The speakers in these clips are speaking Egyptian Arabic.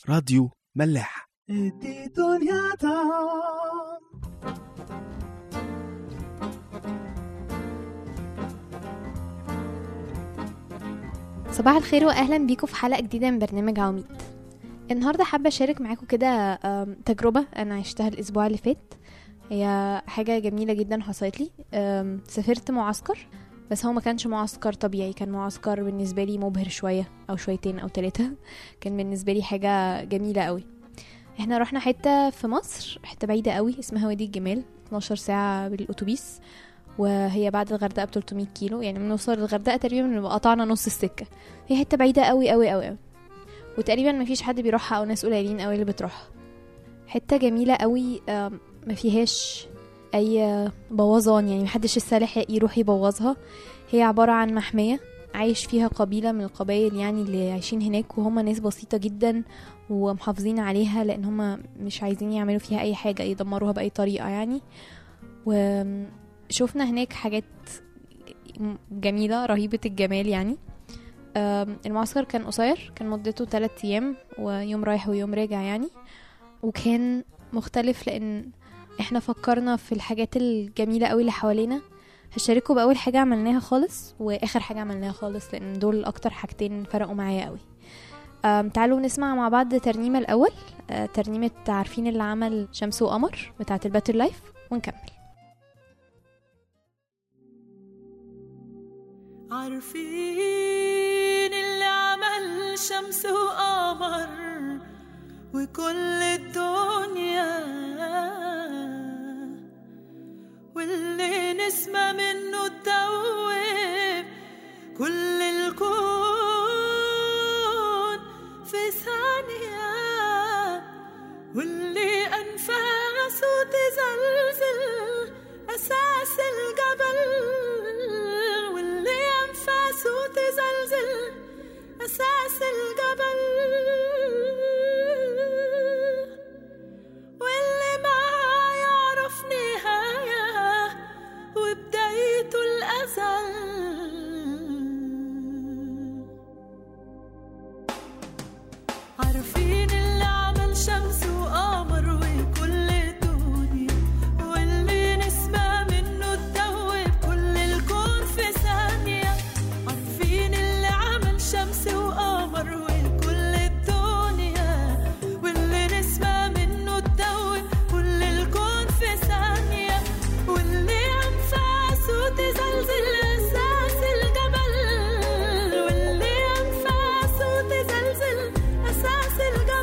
راديو ملاح ادي دنيا طعم صباح الخير واهلا بيكم في حلقه جديده من برنامج عواميد النهارده حابه اشارك معاكم كده آم، تجربه انا عشتها الاسبوع اللي فات هي حاجه جميله جدا حصلت لي آم، سافرت معسكر بس هو ما كانش معسكر طبيعي كان معسكر بالنسبه لي مبهر شويه او شويتين او ثلاثه كان بالنسبه لي حاجه جميله قوي احنا رحنا حته في مصر حته بعيده قوي اسمها وادي الجمال 12 ساعه بالاتوبيس وهي بعد الغردقه ب 300 كيلو يعني بنوصل للغردقه تقريبا بنبقى قطعنا نص السكه هي حته بعيده قوي قوي قوي قوي وتقريبا ما فيش حد بيروحها او ناس قليلين قوي اللي بتروحها حته جميله قوي آم، ما فيهاش اي بوظان يعني محدش السالح يروح يبوظها هي عباره عن محميه عايش فيها قبيله من القبائل يعني اللي عايشين هناك وهم ناس بسيطه جدا ومحافظين عليها لان هم مش عايزين يعملوا فيها اي حاجه يدمروها باي طريقه يعني وشوفنا هناك حاجات جميله رهيبه الجمال يعني آم، المعسكر كان قصير كان مدته 3 ايام ويوم رايح ويوم راجع يعني وكان مختلف لان احنا فكرنا في الحاجات الجميله قوي اللي حوالينا هشارككم باول حاجه عملناها خالص واخر حاجه عملناها خالص لان دول اكتر حاجتين فرقوا معايا قوي أم تعالوا نسمع مع بعض ترنيمه الاول أه ترنيمه عارفين اللي عمل شمس وقمر بتاعه الباتر لايف ونكمل عارفين اللي عمل شمس وقمر وكل الدنيا واللي نسمة منه تدوب كل الكون في ثانية واللي أنفاسه تزلزل أساس الجبل واللي أنفاسه تزلزل أساس الجبل واللي ما يعرف نهاية وبدايته الأزل عارفين اللي عمل شمس وقمر وكل الدنيا واللي نسمع منه تدوب كل الكون في ثانية عارفين اللي عمل شمس وقمر وكل الدنيا واللي نسمع منه تدوب كل الكون في ثانية واللي أنفاسه تزلزل أساس الجبل واللي أنفاسه تزلزل أساس الجبل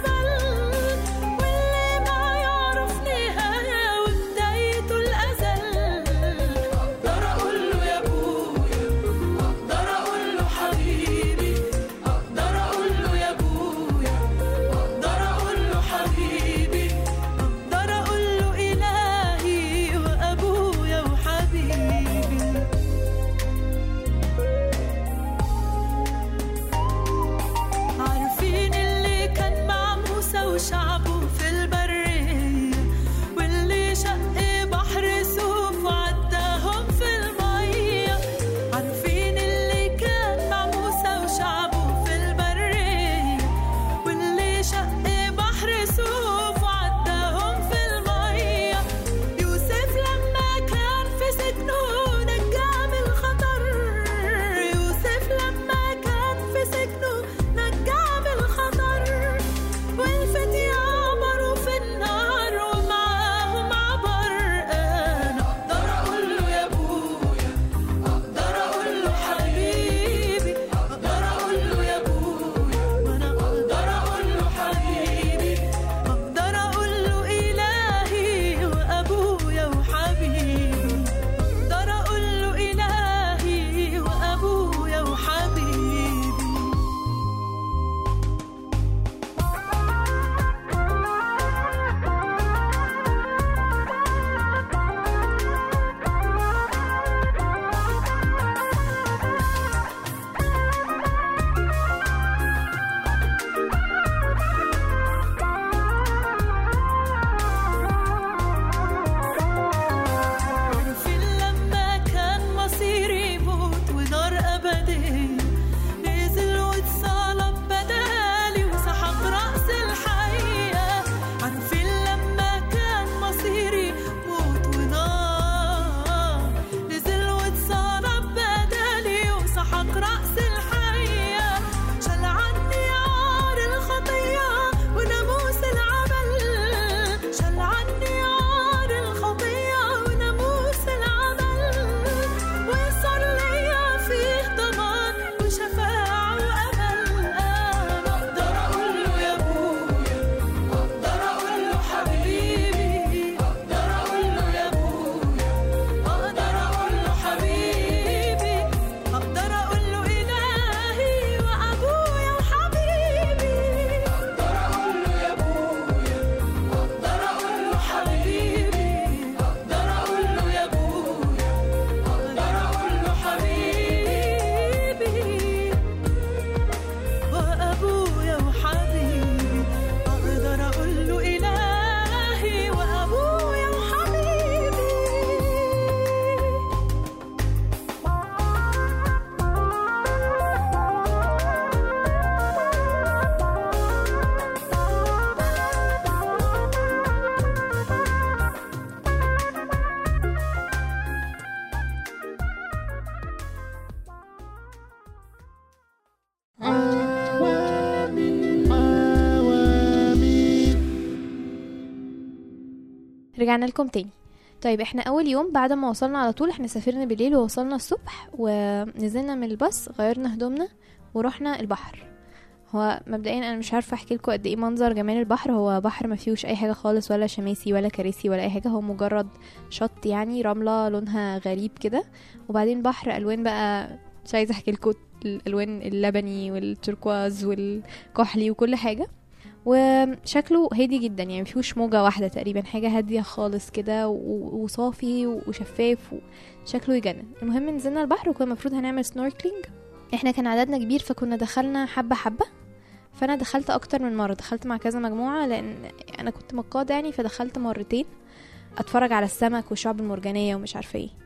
رجعنا لكم تاني طيب احنا اول يوم بعد ما وصلنا على طول احنا سافرنا بالليل ووصلنا الصبح ونزلنا من الباص غيرنا هدومنا ورحنا البحر هو مبدئيا انا مش عارفه احكي لكم قد ايه منظر جمال البحر هو بحر ما فيهوش اي حاجه خالص ولا شماسي ولا كراسي ولا اي حاجه هو مجرد شط يعني رمله لونها غريب كده وبعدين بحر الوان بقى مش عايزه احكي لكم الالوان اللبني والتركواز والكحلي وكل حاجه وشكله هادي جدا يعني مفيهوش موجة واحدة تقريبا حاجة هادية خالص كده و- وصافي وشفاف وشكله يجنن المهم نزلنا البحر وكان المفروض هنعمل سنوركلينج احنا كان عددنا كبير فكنا دخلنا حبة حبة فانا دخلت اكتر من مرة دخلت مع كذا مجموعة لان انا كنت مقاده يعني فدخلت مرتين اتفرج على السمك والشعب المرجانية ومش عارفة ايه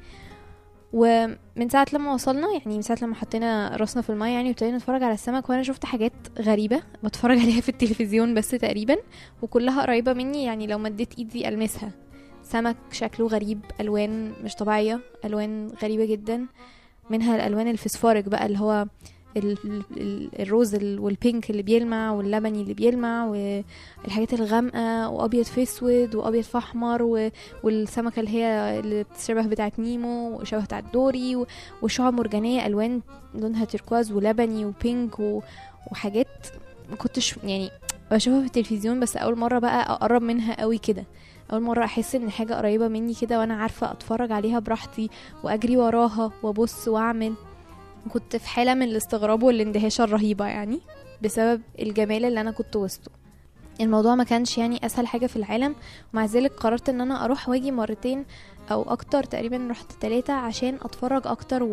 ومن ساعة لما وصلنا يعني من ساعة لما حطينا راسنا في المية يعني وابتدينا نتفرج على السمك وانا شفت حاجات غريبة بتفرج عليها في التلفزيون بس تقريبا وكلها قريبة مني يعني لو مديت ايدي المسها سمك شكله غريب الوان مش طبيعية الوان غريبة جدا منها الالوان الفسفورك بقى اللي هو ال- ال- ال- الروز ال- والبينك اللي بيلمع واللبني اللي بيلمع والحاجات الغامقة وابيض في اسود وابيض في احمر و- والسمكة اللي هي اللي شبه بتاعت نيمو وشبه بتاعت دوري و- وشعب مرجانية الوان لونها تركواز ولبني وبينك و- وحاجات ما كنتش يعني بشوفها في التلفزيون بس اول مرة بقى اقرب منها قوي كده اول مرة احس ان حاجة قريبة مني كده وانا عارفة اتفرج عليها براحتي واجري وراها وابص واعمل كنت في حالة من الاستغراب والاندهاش الرهيبة يعني بسبب الجمال اللي انا كنت وسطه الموضوع ما كانش يعني اسهل حاجة في العالم ومع ذلك قررت ان انا اروح واجي مرتين او اكتر تقريبا رحت ثلاثة عشان اتفرج اكتر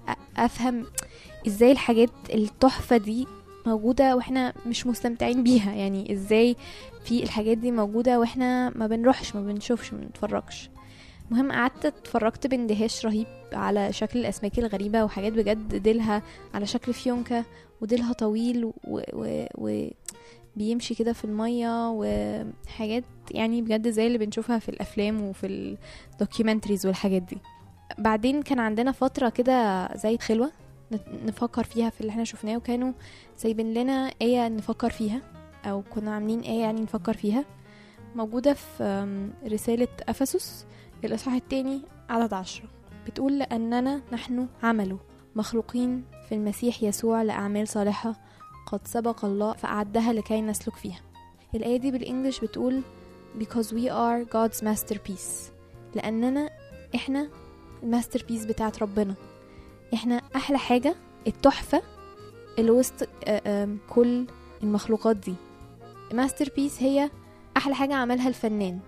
وافهم ازاي الحاجات التحفة دي موجودة واحنا مش مستمتعين بيها يعني ازاي في الحاجات دي موجودة واحنا ما بنروحش ما بنشوفش ما بنتفرجش المهم قعدت اتفرجت باندهاش رهيب على شكل الاسماك الغريبة وحاجات بجد ديلها على شكل فيونكة وديلها طويل و, و... و... بيمشي كده في المية وحاجات يعني بجد زي اللي بنشوفها في الأفلام وفي الدوكيومنتريز والحاجات دي بعدين كان عندنا فترة كده زي خلوة نت- نفكر فيها في اللي احنا شفناه وكانوا سايبين لنا آية نفكر فيها أو كنا عاملين آية يعني نفكر فيها موجودة في أم، رسالة أفسس الإصحاح التاني عدد عشرة بتقول لأننا نحن عمله مخلوقين في المسيح يسوع لأعمال صالحة قد سبق الله فأعدها لكي نسلك فيها الآية دي بالإنجلش بتقول because we are God's masterpiece لأننا إحنا الماستر بيس بتاعت ربنا إحنا أحلى حاجة التحفة اللي وسط آه، آم، كل المخلوقات دي ماستر بيس هي أحلى حاجة عملها الفنان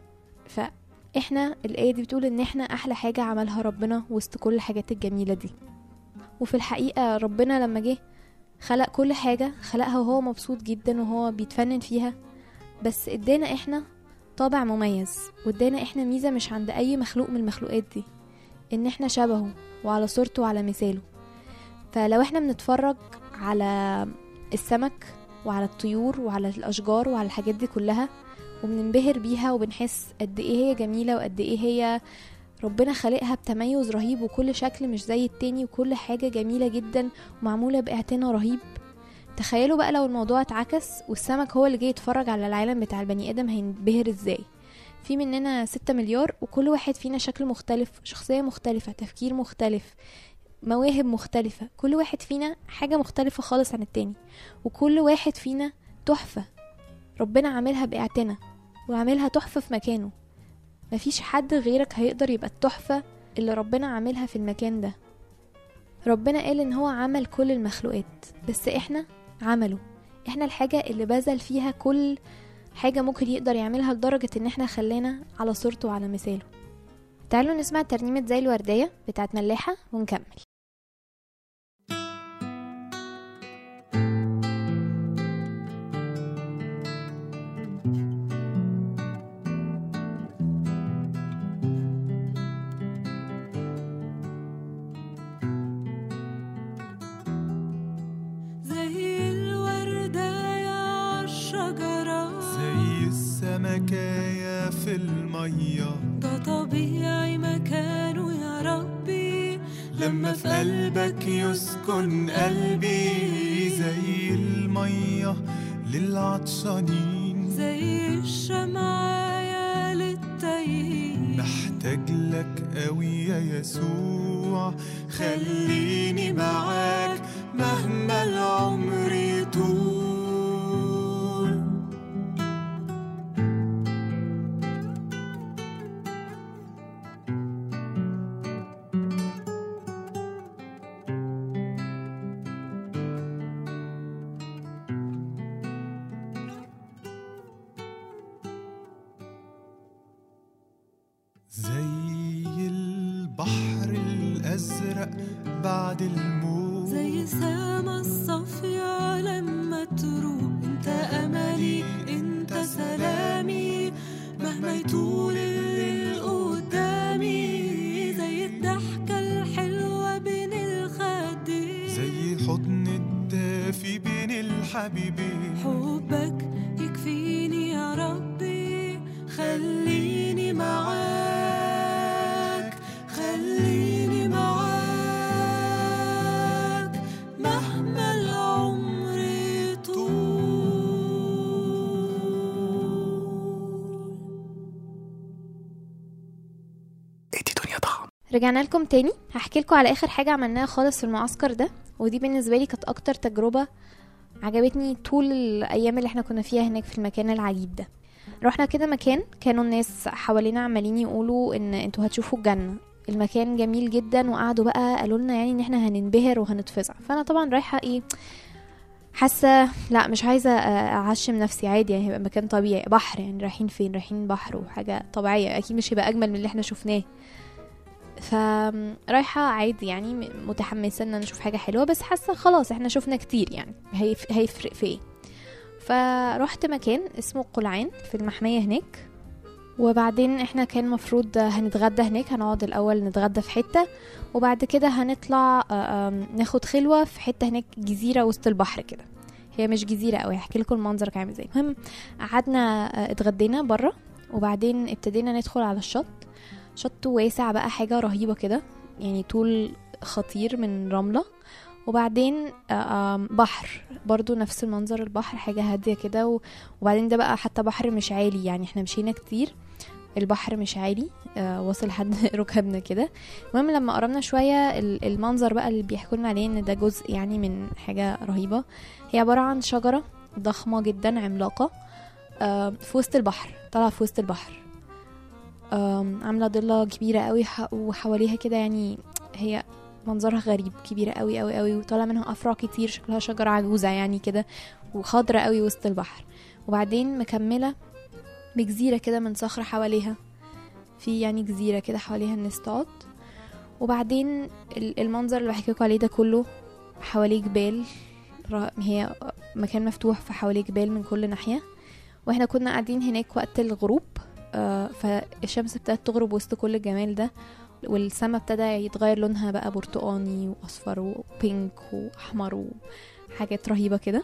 فإحنا الآية دي بتقول إن إحنا أحلى حاجة عملها ربنا وسط كل الحاجات الجميلة دي وفي الحقيقة ربنا لما جه خلق كل حاجة خلقها وهو مبسوط جدا وهو بيتفنن فيها بس ادانا احنا طابع مميز وادانا احنا ميزة مش عند اي مخلوق من المخلوقات دي ان احنا شبهه وعلى صورته وعلى مثاله فلو احنا بنتفرج على السمك وعلى الطيور وعلى الاشجار وعلى الحاجات دي كلها وبننبهر بيها وبنحس قد ايه هي جميلة وقد ايه هي ربنا خلقها بتميز رهيب وكل شكل مش زي التاني وكل حاجة جميلة جدا ومعمولة باعتناء رهيب تخيلوا بقى لو الموضوع اتعكس والسمك هو اللي جاي يتفرج على العالم بتاع البني ادم هينبهر ازاي في مننا ستة مليار وكل واحد فينا شكل مختلف شخصية مختلفة تفكير مختلف مواهب مختلفة كل واحد فينا حاجة مختلفة خالص عن التاني وكل واحد فينا تحفة ربنا عاملها باعتناء وعاملها تحفة في مكانه مفيش حد غيرك هيقدر يبقى التحفة اللي ربنا عاملها في المكان ده ربنا قال ان هو عمل كل المخلوقات بس احنا عمله احنا الحاجة اللي بذل فيها كل حاجة ممكن يقدر يعملها لدرجة ان احنا خلانا على صورته وعلى مثاله تعالوا نسمع ترنيمة زي الوردية بتاعت ملاحة ونكمل زي الوردة يا عالشجرة زي السمكاية في المية ده طبيعي مكانه يا ربي لما في قلبك يسكن قلبي زي المية للعطشانين زي الشمعة للتيار محتاج لك قوي يا يسوع خليني معاك مهما العمر يطول زي البحر الأزرق بعد الموت زي سما الصافية لما تروح انت املي انت سلامي مهما يطول الليل قدامي زي الضحكة الحلوة بين الخدين زي حضن الدافي بين الحبيبين حبك يكفيني يا ربي خليني معاك خليني معاك مهما العمر يطول ادي دنيا طعم رجعنا لكم تاني هحكي لكم على اخر حاجه عملناها خالص في المعسكر ده ودي بالنسبه لي كانت اكتر تجربه عجبتني طول الايام اللي احنا كنا فيها هناك في المكان العجيب ده رحنا كده مكان كانوا الناس حوالينا عمالين يقولوا ان انتوا هتشوفوا الجنه المكان جميل جدا وقعدوا بقى قالوا لنا يعني ان احنا هننبهر وهنتفزع فانا طبعا رايحه ايه حاسه لا مش عايزه اعشم نفسي عادي يعني هيبقى مكان طبيعي بحر يعني رايحين فين رايحين بحر وحاجه طبيعيه اكيد مش هيبقى اجمل من اللي احنا شفناه فرايحة عادي يعني م- متحمسة ان انا اشوف حاجة حلوة بس حاسة خلاص احنا شفنا كتير يعني هيف- هيفرق في ايه فروحت مكان اسمه قلعان في المحمية هناك وبعدين احنا كان مفروض هنتغدى هناك هنقعد الاول نتغدى في حتة وبعد كده هنطلع آه، آم، ناخد خلوة في حتة هناك جزيرة وسط البحر كده هي مش جزيرة قوي هحكي لكم المنظر كان عامل ازاي المهم قعدنا آه، اتغدينا بره وبعدين ابتدينا ندخل على الشط شط واسع بقى حاجة رهيبة كده يعني طول خطير من رملة وبعدين آه، آم، بحر برضو نفس المنظر البحر حاجة هادية كده و- وبعدين ده بقى حتى بحر مش عالي يعني احنا مشينا كتير البحر مش عالي آه وصل لحد ركبنا كده المهم لما قربنا شوية ال- المنظر بقى اللي بيحكوا لنا عليه ان ده جزء يعني من حاجة رهيبة هي عبارة عن شجرة ضخمة جدا عملاقة آه في وسط البحر طالعة في وسط البحر آم، عاملة ضلة كبيرة قوي ح- وحواليها كده يعني هي منظرها غريب كبيرة قوي قوي قوي وطالع منها أفرع كتير شكلها شجرة عجوزة يعني كده وخضرة قوي وسط البحر وبعدين مكملة بجزيرة كده من صخرة حواليها في يعني جزيرة كده حواليها الناس تقعد وبعدين ال- المنظر اللي بحكيكوا عليه ده كله حواليه جبال را- هي مكان مفتوح فحواليه جبال من كل ناحية واحنا كنا قاعدين هناك وقت الغروب آه، فالشمس ابتدت تغرب وسط كل الجمال ده والسما ابتدى يتغير لونها بقى برتقاني واصفر وبينك واحمر وحاجات رهيبه كده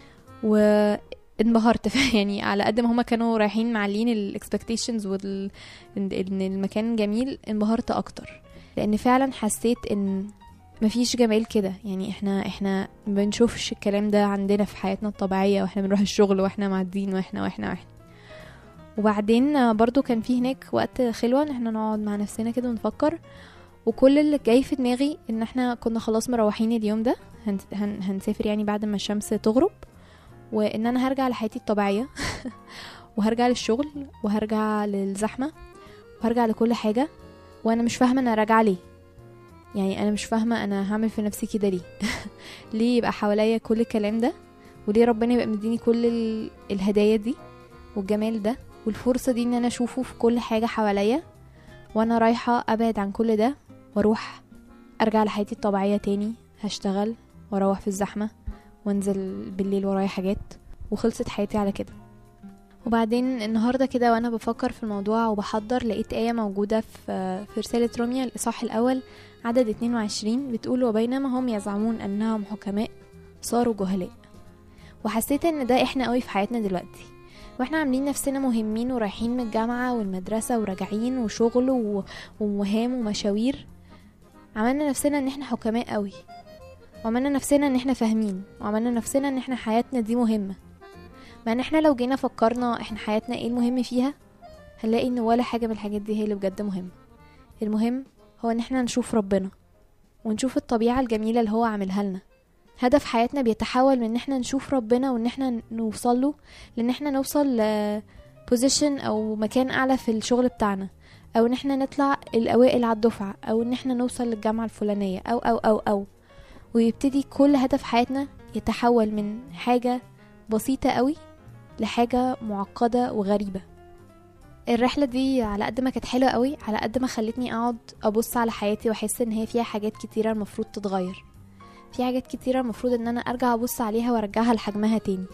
وانبهرت ف- يعني على قد ما هما كانوا رايحين معلين الاكسبكتيشنز وال ان إن المكان جميل انبهرت اكتر لان فعلا حسيت ان مفيش جمال كده يعني احنا احنا ما بنشوفش الكلام ده عندنا في حياتنا الطبيعيه واحنا بنروح الشغل واحنا معدين واحنا واحنا واحنا وبعدين آه، برضو كان في هناك وقت خلوة ان احنا نقعد مع نفسنا كده ونفكر وكل اللي جاي في دماغي ان احنا كنا خلاص مروحين اليوم ده هن هن هنسافر يعني بعد ما الشمس تغرب وان انا هرجع لحياتي الطبيعية وهرجع للشغل وهرجع للزحمة وهرجع لكل حاجة وانا مش فاهمة انا راجعة ليه يعني انا مش فاهمة انا هعمل في نفسي كده ليه ليه يبقى حواليا كل الكلام ده وليه ربنا يبقى مديني كل ال- الهدايا دي والجمال ده والفرصة دي ان انا اشوفه في كل حاجة حواليا وانا رايحة ابعد عن كل ده واروح ارجع لحياتي الطبيعية تاني هشتغل واروح في الزحمة وانزل بالليل ورايا حاجات وخلصت حياتي على كده وبعدين النهاردة كده وانا بفكر في الموضوع وبحضر لقيت آية موجودة في في رسالة روميا الإصحاح الأول عدد 22 بتقول وبينما هم يزعمون أنهم حكماء صاروا جهلاء وحسيت ان ده احنا قوي في حياتنا دلوقتي واحنا عاملين نفسنا مهمين ورايحين من الجامعة والمدرسة وراجعين وشغل و... ومهام ومشاوير عملنا نفسنا ان احنا حكماء قوي وعملنا نفسنا ان احنا فاهمين وعملنا نفسنا ان احنا حياتنا دي مهمة مع ان احنا لو جينا فكرنا احنا حياتنا ايه المهم فيها هنلاقي ان ولا حاجة من الحاجات دي هي اللي بجد مهمة المهم هو ان احنا نشوف ربنا ونشوف الطبيعة الجميلة اللي هو عاملها لنا هدف حياتنا بيتحول من ان احنا نشوف ربنا وان احنا نوصل له لان احنا نوصل ل position او مكان اعلى في الشغل بتاعنا او ان احنا نطلع الاوائل على الدفعة او ان احنا نوصل للجامعة الفلانية او او او او ويبتدي كل هدف حياتنا يتحول من حاجة بسيطة قوي لحاجة معقدة وغريبة الرحلة دي على قد ما كانت حلوة قوي على قد ما خلتني اقعد ابص على حياتي واحس ان هي فيها حاجات كتيرة المفروض تتغير في حاجات كتيرة المفروض ان انا ارجع ابص عليها وارجعها لحجمها تاني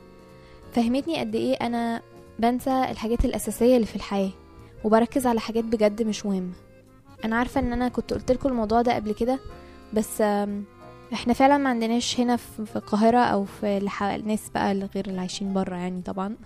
فهمتني قد ايه انا بنسى الحاجات الاساسية اللي في الحياة وبركز على حاجات بجد مش مهمة انا عارفة ان انا كنت قلت لكم الموضوع ده قبل كده بس آم، احنا فعلا ما عندناش هنا في في القاهرة او في الح- الناس بقى اللي غير اللي عايشين برا يعني طبعا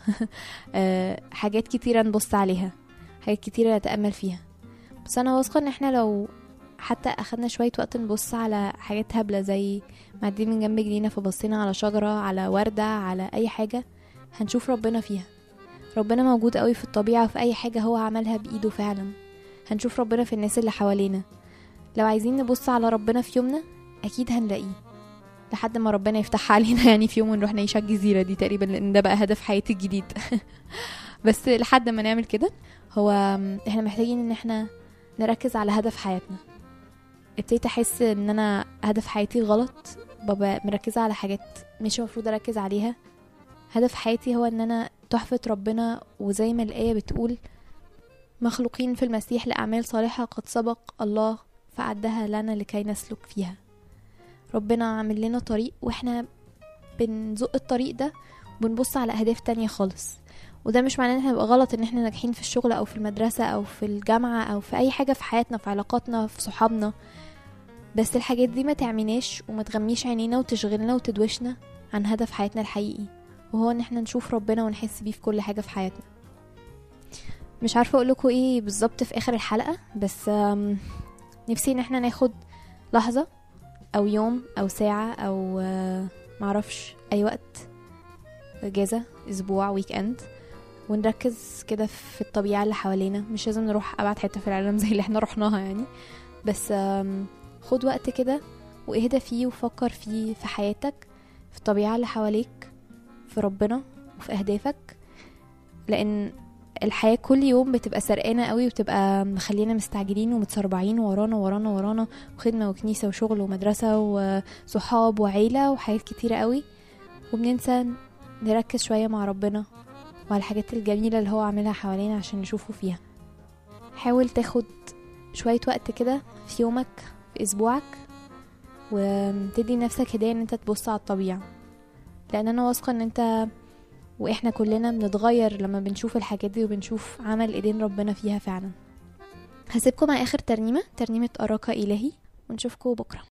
آه، حاجات كتيرة نبص عليها حاجات كتيرة نتأمل فيها بس انا واثقة ان احنا لو حتى اخدنا شوية وقت نبص على حاجات هبلة زي معديين من جنب جنينة فبصينا على شجرة على وردة على اي حاجة هنشوف ربنا فيها ربنا موجود قوي في الطبيعة وفي اي حاجة هو عملها بايده فعلا هنشوف ربنا في الناس اللي حوالينا لو عايزين نبص على ربنا في يومنا اكيد هنلاقيه لحد ما ربنا يفتحها علينا يعني في يوم ونروح نعيش على الجزيرة دي تقريبا لان ده بقى هدف حياتي الجديد بس لحد ما نعمل كده هو احنا محتاجين ان احنا نركز على هدف حياتنا ابتديت احس ان انا هدف حياتي غلط ببقى مركزة على حاجات مش المفروض اركز عليها هدف حياتي هو ان انا تحفة ربنا وزي ما الآية بتقول مخلوقين في المسيح لأعمال صالحة قد سبق الله فأعدها لنا لكي نسلك فيها ربنا عامل لنا طريق واحنا بنزق الطريق ده وبنبص على أهداف تانية خالص وده مش معناه ان احنا نبقى غلط ان احنا ناجحين في الشغل او في المدرسة او في الجامعة او في اي حاجة في حياتنا في علاقاتنا في صحابنا بس الحاجات دي ما تعميناش وما تغميش عينينا وتشغلنا وتدوشنا عن هدف حياتنا الحقيقي وهو ان احنا نشوف ربنا ونحس بيه في كل حاجة في حياتنا مش عارفة اقولكوا ايه بالظبط في اخر الحلقة بس آم، نفسي ان احنا ناخد لحظة او يوم او ساعة او آه، معرفش اي وقت اجازة اسبوع ويك اند ونركز كده في الطبيعة اللي حوالينا مش لازم نروح ابعد حتة في العالم زي اللي احنا رحناها يعني بس آم، خد وقت كده واهدى فيه وفكر فيه في حياتك في الطبيعة اللي حواليك في ربنا وفي أهدافك لأن الحياة كل يوم بتبقى سرقانة قوي وبتبقى مخلينا مستعجلين ومتسربعين ورانا ورانا ورانا وخدمة وكنيسة وشغل ومدرسة وصحاب وعيلة وحاجات كتيرة قوي وبننسى نركز شوية مع ربنا وعلى الحاجات الجميلة اللي هو عاملها حوالينا عشان نشوفه فيها حاول تاخد شوية وقت كده في يومك في أسبوعك وتدي نفسك هدية ان انت تبص على الطبيعة لان انا واثقة ان انت واحنا كلنا بنتغير لما بنشوف الحاجات دي وبنشوف عمل ايدين ربنا فيها فعلا هسيبكم مع اخر ترنيمة ترنيمة اراك الهي ونشوفكم بكرة